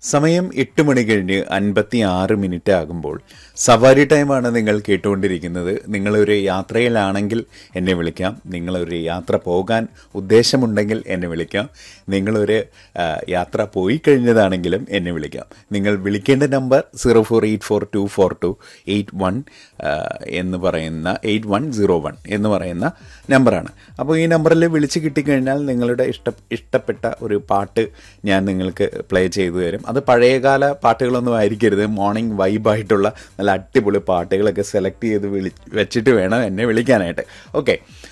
സമയം എട്ട് മണി കഴിഞ്ഞ് അൻപത്തി ആറ് മിനിറ്റ് ആകുമ്പോൾ സവാരി ടൈമാണ് നിങ്ങൾ കേട്ടുകൊണ്ടിരിക്കുന്നത് നിങ്ങളൊരു യാത്രയിലാണെങ്കിൽ എന്നെ വിളിക്കാം നിങ്ങളൊരു യാത്ര പോകാൻ ഉദ്ദേശമുണ്ടെങ്കിൽ എന്നെ വിളിക്കാം നിങ്ങളൊരു ആ, യാത്ര പോയി കഴിഞ്ഞതാണെങ്കിലും എന്നെ വിളിക്കാം നിങ്ങൾ വിളിക്കേണ്ട number zero four eight four two four two eight one എന്ന് പറയുന്ന എയ്റ്റ് വൺ സീറോ വൺ എന്ന് പറയുന്ന നമ്പറാണ് അപ്പോൾ ഈ നമ്പറിൽ വിളിച്ച് കിട്ടിക്കഴിഞ്ഞാൽ നിങ്ങളുടെ ഇഷ്ട ഇഷ്ടപ്പെട്ട ഒരു പാട്ട് ഞാൻ നിങ്ങൾക്ക് പ്ലേ ചെയ്തു തരും അത് പഴയകാല പാട്ടുകളൊന്നും ആയിരിക്കരുത് മോർണിംഗ് വൈബായിട്ടുള്ള നല്ല അടിപൊളി പാട്ടുകളൊക്കെ സെലക്ട് ചെയ്ത് വിളി വെച്ചിട്ട് വേണം എന്നെ വിളിക്കാനായിട്ട് ഓക്കെ